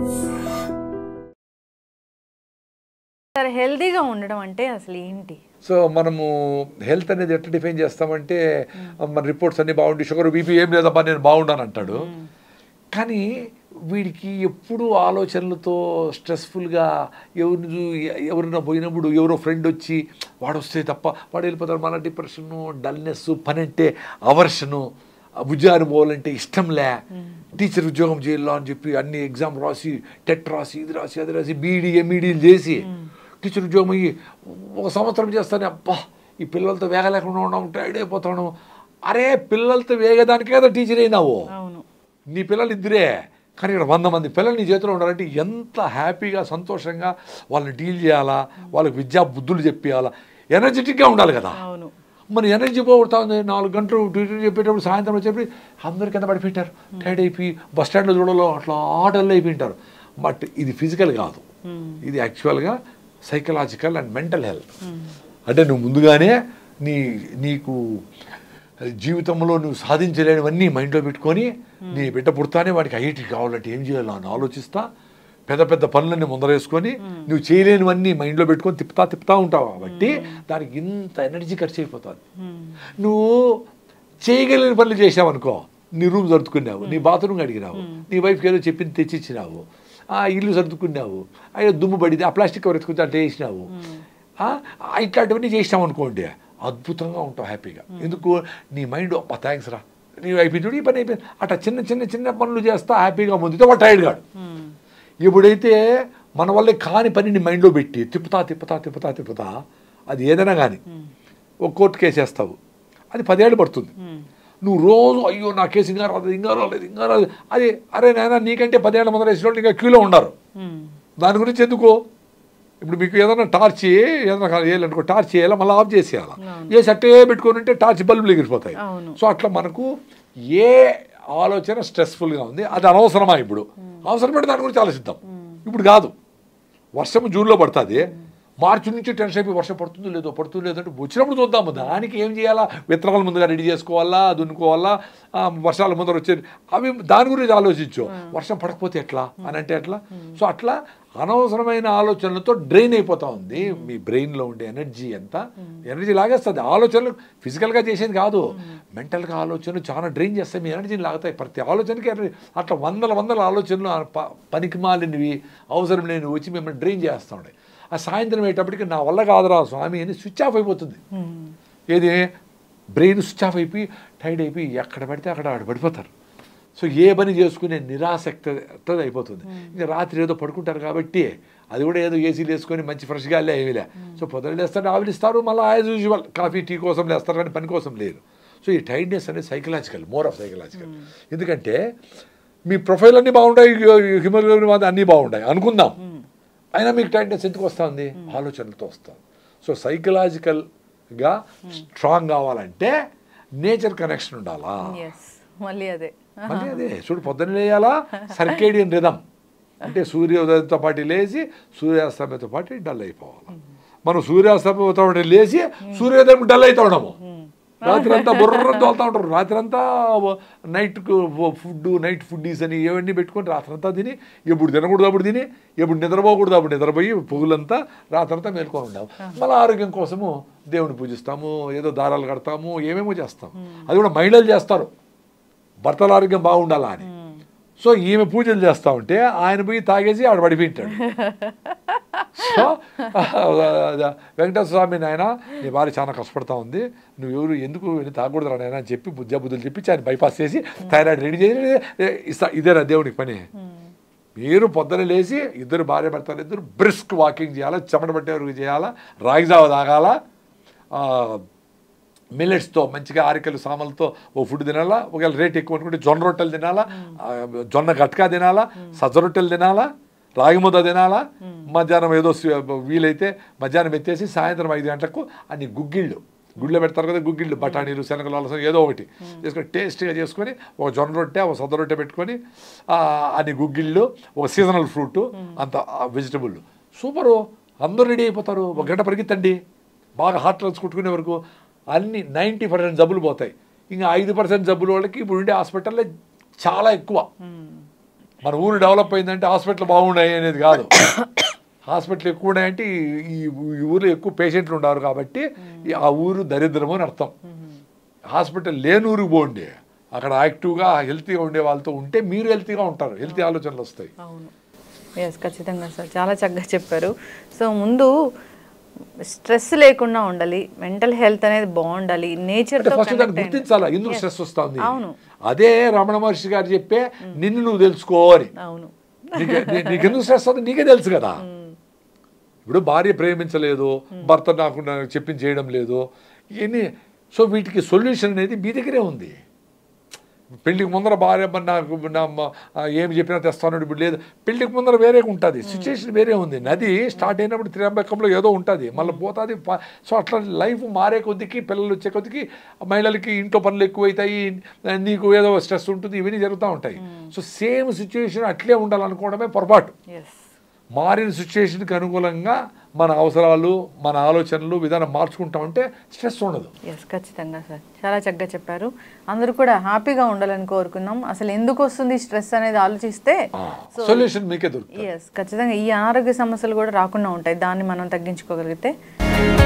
Sir హెల్దీగా ఉండడం అంటే అసలు ఏంటి సో మనము హెల్త్ అనేది ఎట్లా డిఫైన్ చేస్తామంటే మన రిపోర్ట్స్ అన్ని బాగుండి షుగర్ బీపీ ఏం లేదబ్బా నేను బాగుండాను అంటాడు కానీ వీడికి ఎప్పుడూ ఆలోచనలతో స్ట్రెస్ఫుల్గా ఎవరిని చూ- ఎవరైనా పోయినప్పుడు ఎవరో ఫ్రెండ్ వచ్చి వాడు వస్తే తప్ప వాడు వెళ్ళిపోతాడు మన డిప్రెషను డల్నెస్ పని అంటే అవర్షను ఉద్యోగాన్ని పోవాలంటే ఇష్టం లే టీచర్ ఉద్యోగం చేయాలా అని చెప్పి అన్ని ఎగ్జామ్ రాసి టెట్ రాసి ఇది రాసి అది రాసి బీఈడీ ఎంఈడీలు చేసి టీచర్ ఉద్యోగం అయ్యి ఒక సంవత్సరం చేస్తానే అబ్బా ఈ పిల్లలతో వేగలేకుండా ఉన్నాం టైర్డ్ అయిపోతాను అరే పిల్లలతో వేగదానికే కదా టీచర్ అయినావు అవును నీ పిల్లలు ఇద్దరే కానీ ఇక్కడ వంద మంది పిల్లలు నీ చేతిలో ఉండాలంటే ఎంత హ్యాపీగా సంతోషంగా వాళ్ళని డీల్ చేయాలా వాళ్ళకి విద్యా బుద్ధులు చెప్పేయాలా ఎనర్జెటిక్గా ఉండాలి కదా అవును మన ఎనర్జీ పోగొడతా ఉంది నాలుగు గంటలు డ్యూటీ చెప్పేటప్పుడు సాయంత్రం చెప్పి అందరు కింద పడిపోయింటారు టైర్డ్ అయిపోయి బస్ స్టాండ్లో చూడలో అట్లా ఆటల్లో అయిపోయింటారు బట్ ఇది ఫిజికల్ కాదు ఇది యాక్చువల్గా సైకలాజికల్ అండ్ మెంటల్ హెల్త్ అంటే నువ్వు ముందుగానే నీ నీకు జీవితంలో నువ్వు సాధించలేనివన్నీ మైండ్లో పెట్టుకొని నీ బిడ్డ పుడతానే వాడికి ఐఐటి కావాలంటే ఏం చేయాలో అని ఆలోచిస్తా పెద్ద పెద్ద పనులన్నీ ముందరేసుకొని నువ్వు చేయలేనివన్నీ మైండ్లో పెట్టుకొని తిప్పుతా తిప్పుతా ఉంటావు కాబట్టి దానికి ఇంత ఎనర్జీ ఖర్చు అయిపోతుంది నువ్వు చేయగలిగిన పనులు చేసావనుకో నీ రూమ్ సర్దుకున్నావు నీ బాత్రూమ్ అడిగినావు నీ వైఫ్కి ఏదో చెప్పింది తెచ్చిచ్చినావు ఆ ఇల్లు సర్దుకున్నావు అయ్యో దుమ్ము పడింది ఆ ప్లాస్టిక్ కవర్ ఎత్తుకుంటే అంటే వేసినావు ఆ, ఆ, ఇట్లాంటివన్నీ చేసినావు అనుకోండి అద్భుతంగా ఉంటావు హ్యాపీగా ఎందుకు నీ మైండ్ అబ్బా థ్యాంక్స్ రా నీ అయిపోయింది చూడు, ఈ పని అయిపోయింది అట్లా చిన్న చిన్న చిన్న పనులు చేస్తా హ్యాపీగా ముందుతో వాడు టైర్డ్ కాడు ఎప్పుడైతే మన వల్లే కాని పనిని మైండ్లో పెట్టి తిప్పుతా తిప్పుతా తిప్పుతా తిప్పుతా అది ఏదైనా కానీ ఒక కోర్టు కేసు వేస్తావు అది పదేళ్ళు పడుతుంది నువ్వు రోజు అయ్యో నా కేసు ఇంకా రాలేదు ఇంకా రాలేదు ఇంకా రాలేదు అది అరే నాయన నీకంటే పదేళ్ల ముందర వేసిన వాళ్ళు ఇంకా క్యూలో ఉన్నారు దాని గురించి ఎందుకో ఇప్పుడు మీకు ఏదైనా టార్చ్ ఏదైనా వేయాలనుకో టార్చ్ చేయాలా మళ్ళీ ఆఫ్ చేసేయాలా వేసి అట్టే పెట్టుకొని ఉంటే టార్చ్ బల్బులు ఎగిరిపోతాయి అవును. సో అట్లా మనకు ఏ ఆలోచన స్ట్రెస్ఫుల్గా ఉంది అది అనవసరమా ఇప్పుడు అవసరపడి దాని గురించి ఆలోచిద్దాం ఇప్పుడు కాదు వర్షం జూన్లో పడుతుంది మార్చి నుంచి టెన్షన్ అయిపోయి వర్షం పడుతుందో లేదో పడుతుందో లేదో అంటే వచ్చినప్పుడు చూద్దాము దానికి ఏం చేయాలా విత్తనాలు ముందుగా రెడీ చేసుకోవాలా దున్నుకోవాలా ఆ, వర్షాల ముందర వచ్చేది అవి దాని గురించి ఆలోచించు వర్షం పడకపోతే ఎట్లా అని అంటే ఎట్లా సో అట్లా అనవసరమైన ఆలోచనలతో డ్రైన్ అయిపోతా ఉంది మీ బ్రెయిన్లో ఉండే ఎనర్జీ ఎంత ఎనర్జీ లాగేస్తుంది ఆలోచనలు ఫిజికల్గా చేసేది కాదు మెంటల్గా ఆలోచనలు చాలా డ్రైన్ చేస్తాయి మీ ఎనర్జీని లాగుతాయి ప్రతి ఆలోచనకి ఎనర్జీ అట్లా వందల వందల ఆలోచనలు ఆ ప- పనికి మాలినవి అవసరం లేనివి వచ్చి మిమ్మల్ని డ్రైన్ చేస్తూ ఉంటాయి ఆ సాయంత్రం అయ్యేటప్పటికి నా వల్ల కాదురా స్వామి అని స్విచ్ ఆఫ్ అయిపోతుంది ఏది బ్రెయిన్ స్విచ్ ఆఫ్ అయిపోయి టైర్డ్ అయిపోయి ఎక్కడ పడితే అక్కడ ఆడ పడిపోతారు సో ఏ పని చేసుకునే నిరాసక్త అయిపోతుంది ఇంకా రాత్రి ఏదో పడుకుంటారు కాబట్టి అది కూడా ఏదో ఏసీలు వేసుకొని మంచి ఫ్రెష్ గాలి ఏమీలే సో పొద్దున లేస్తారు ఆవిలిస్తారు మళ్ళీ యాజ్ యూజువల్ కాఫీ టీ కోసం లేస్తారు కానీ పని కోసం లేరు సో ఈ టైర్డ్నెస్ అనేది సైకలాజికల్ మోర్ ఆఫ్ సైకలాజికల్ ఎందుకంటే మీ ప్రొఫైల్ అన్నీ బాగుంటాయి హిమోగ్లోబిన్ అన్నీ బాగుంటాయి అనుకుందాం అయినా మీకు టైట్నెస్ ఎందుకు వస్తుంది ఆలోచనలతో వస్తుంది సో సైకలాజికల్గా స్ట్రాంగ్ కావాలంటే నేచర్ కనెక్షన్ ఉండాలా ఎస్ మళ్ళీ అదే మళ్ళీ అదే చూడు పొద్దున్న లేయాలా సర్కేడియన్ రిధం అంటే సూర్యోదయంతో పాటు లేచి సూర్యాస్తమయంతో పాటు డల్ అయిపోవాలి మనం సూర్యాస్తమయంతో పాటు లేచి సూర్యోదయం డల్ అవుతా ఉన్నాము రాత్రి అంతా బుర్ర తోలుతా ఉంటారు రాత్రి అంతా నైట్ ఫుడ్ నైట్ ఫుడ్డీస్ అని ఏవన్నీ పెట్టుకొని రాత్రి అంతా తిని ఎప్పుడు తినకూడదు అప్పుడు తిని ఎప్పుడు నిద్రపోకూడదు అప్పుడు నిద్రపోయి పొగులంతా రాత్రి అంతా మేల్కొని ఉండాము మళ్ళీ ఆరోగ్యం కోసము దేవుని పూజిస్తాము ఏదో దారాలు కడతాము ఏమేమో చేస్తాం అది కూడా మహిళలు చేస్తారు భర్తల ఆరోగ్యం బాగుండాలా అని సో ఈమె పూజలు చేస్తా ఉంటే ఆయన పోయి తాగేసి ఆడ పడిపోయింటాడు సో వెంకటేశ్వర స్వామి నాయన నీ భార్య చాలా కష్టపడతా ఉంది నువ్వు ఎవరు ఎందుకు వెళ్ళి తాగకూడదు నాయన అని చెప్పి బుద్ధ బుద్ధులు చెప్పించి ఆయన బైపాస్ చేసి థైరాయిడ్ రెడీ చేసి ఏ, ఇస్తా ఇదేనా దేవునికి పని మీరు పొద్దున లేచి ఇద్దరు భార్య భర్తలు ఇద్దరు బ్రిస్క్ వాకింగ్ చేయాలా చెమట పట్టే వరకు చేయాలా రాగి జావ తాగాల మిల్లెట్స్తో మంచిగా ఆరికలు సామలతో ఓ ఫుడ్ తినాలా ఒకవేళ రేట్ ఎక్కువ అనుకుంటే జొన్న రొట్టెలు తినాలా ఆ, జొన్న గట్కా తినాలా సజ్జ రొట్టెలు తినాలా రాగి ముద్ద తినాలా మధ్యాహ్నం ఏదో సి- వీలైతే మధ్యాహ్నం ఎత్తేసి సాయంత్రం ఐదు గంటలకు అన్ని గుగ్గిళ్ళు గుళ్ళో పెడతారు కదా గుగ్గిళ్ళు బఠానీలు శనగలు అలసం ఏదో ఒకటి చేసుకొని టేస్ట్గా చేసుకొని ఒక జొన్న రొట్టె ఒక సొద్ద రొట్టె పెట్టుకొని ఆ, అన్ని గుగ్గిళ్ళు ఒక సీజనల్ ఫ్రూట్ అంత వెజిటబుల్ సూపరు అందరూ రెడీ అయిపోతారు ఒక గంట పరిగెత్తండి బాగా హార్ట్ రైల్స్ కొట్టుకునే వరకు అన్ని నైంటీ పర్సెంట్ జబ్బులు పోతాయి ఇంకా ఐదు పర్సెంట్ జబ్బుల వాళ్ళకి ఇప్పుడు ఉండే హాస్పిటల్లో చాలా ఎక్కువ మన ఊరు డెవలప్ అయిందంటే హాస్పిటల్ బాగున్నాయి అనేది కాదు హాస్పిటల్ ఎక్కువ ఉన్నాయంటే ఈ- ఈ ఈ ఊర్లో ఎక్కువ పేషెంట్లు ఉన్నారు కాబట్టి ఈ- ఆ ఊరు దరిద్రము అని అర్థం హాస్పిటల్ లేని ఊరికి పోండి అక్కడ యాక్టివ్గా హెల్తీగా ఉండే వాళ్ళతో ఉంటే మీరు హెల్తీగా ఉంటారు హెల్తీ ఆలోచనలు వస్తాయి అవును ఎస్ ఖచ్చితంగా సార్ చాలా చక్కగా చెప్పారు సో ముందు స్ట్రెస్ లేకుండా ఉండాలి మెంటల్ హెల్త్ అనేది బాగుండాలి అంటే నేచర్తో ఫస్ట్ దాన్ని గుర్తించాలా ఎందుకు స్ట్రెస్ వస్తుంది అవును. అదే రమణ మహర్షి గారు చెప్పే నిన్ను నువ్వు తెలుసుకో అని అవును నీకే నీ- నీకెందుకు స్ట్రెస్ అవుతుంది నీకే తెలుసు కదా ఇప్పుడు భార్య ప్రేమించలేదు భర్త నాకు నాకు చెప్పింది చేయడం లేదు ఇవన్నీ సో వీటికి సొల్యూషన్ అనేది మీ దగ్గరే ఉంది పెళ్లికి ముందర భార్య మరి నాకు నా మ- ఆ, ఏమి చెప్పినా తెస్తాను ఇప్పుడు లేదు పెళ్లికి ముందర వేరే ఉంటుంది సిచ్యుయేషన్ వేరే ఉంది నది స్టార్ట్ అయినప్పుడు త్రియంబకంలో ఏదో ఉంటుంది మళ్ళీ పోతుంది ప- సో అట్లా లైఫ్ మారే కొద్దికి పిల్లలు వచ్చే కొద్దికి మహిళలకి ఇంట్లో పనులు ఎక్కువైతాయి నీకు ఏదో స్ట్రెస్ ఉంటుంది ఇవన్నీ జరుగుతూ ఉంటాయి సో సేమ్ సిచ్యుయేషన్ అట్లే ఉండాలనుకోవడమే పొరపాటు ఎస్ మారిన సిచ్యుయేషన్కి అనుగుణంగా మన అవసరాలు మన ఆలోచనలు విధానం మార్చుకుంటామంటే స్ట్రెస్ ఉండదు ఎస్ ఖచ్చితంగా సార్ చాలా చక్కగా చెప్పారు అందరూ కూడా హ్యాపీగా ఉండాలని కోరుకుందాం అసలు ఎందుకు వస్తుంది స్ట్రెస్ అనేది ఆలోచిస్తే సొల్యూషన్ మీకే దొరుకుతుంది ఎస్ ఖచ్చితంగా ఈ అనారోగ్య సమస్యలు కూడా రాకుండా ఉంటాయి దాన్ని మనం తగ్గించుకోగలిగితే